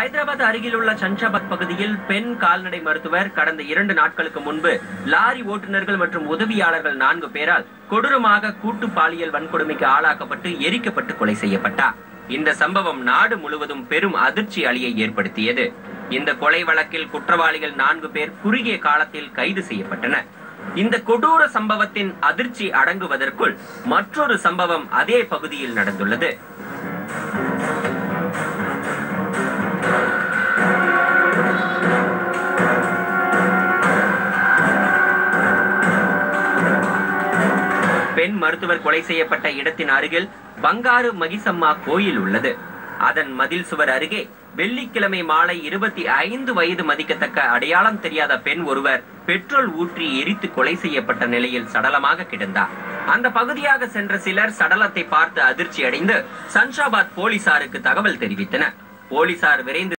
ஹைதராபாத் அருகில் உள்ள சன்ஷாபாத் பகுதியில் பெண் கால்நடை மருத்துவர் கடந்த இரண்டு நாட்களுக்கு முன்பு லாரி ஓட்டுநர்கள் மற்றும் உதவியாளர்கள் நான்கு பேரால் கொடூரமாக கூட்டு பாலியல் வன்கொடுமைக்கு ஆளாக்கப்பட்டு எரிக்கப்பட்டு கொலை செய்யப்பட்டார் இந்த சம்பவம் நாடு முழுவதும் பெரும் அதிர்ச்சி அலியை ஏற்படுத்தியது இந்த கொலை வழக்கில் குற்றவாளிகள் நான்கு பேர் குறுகிய காலத்தில் கைது செய்யப்பட்டனர் இந்த கொடூர சம்பவத்தின் அதிர்ச்சி அடங்குவதற்குள் மற்றொரு சம்பவம் அதே பகுதியில் நடந்துள்ளது பெண் மருத்துவர் கொலை செய்யப்பட்ட இடத்தின் அருகில் பங்காரு மகிசம்மா கோயில் உள்ளது அதன் மதில் சுவர் அருகே வெள்ளிக்கிழமை மாலை இருபத்தி ஐந்து வயது மதிக்கத்தக்க அடையாளம் தெரியாத பெண் ஒருவர் பெட்ரோல் ஊற்றி எரித்து கொலை செய்யப்பட்ட நிலையில் சடலமாக கிடந்தார் அந்த பகுதியாக சென்ற சிலர் சடலத்தை பார்த்து அதிர்ச்சி அடைந்து சன்ஷாபாத் போலீசாருக்கு தகவல் தெரிவித்தனர் போலீசார் விரைந்து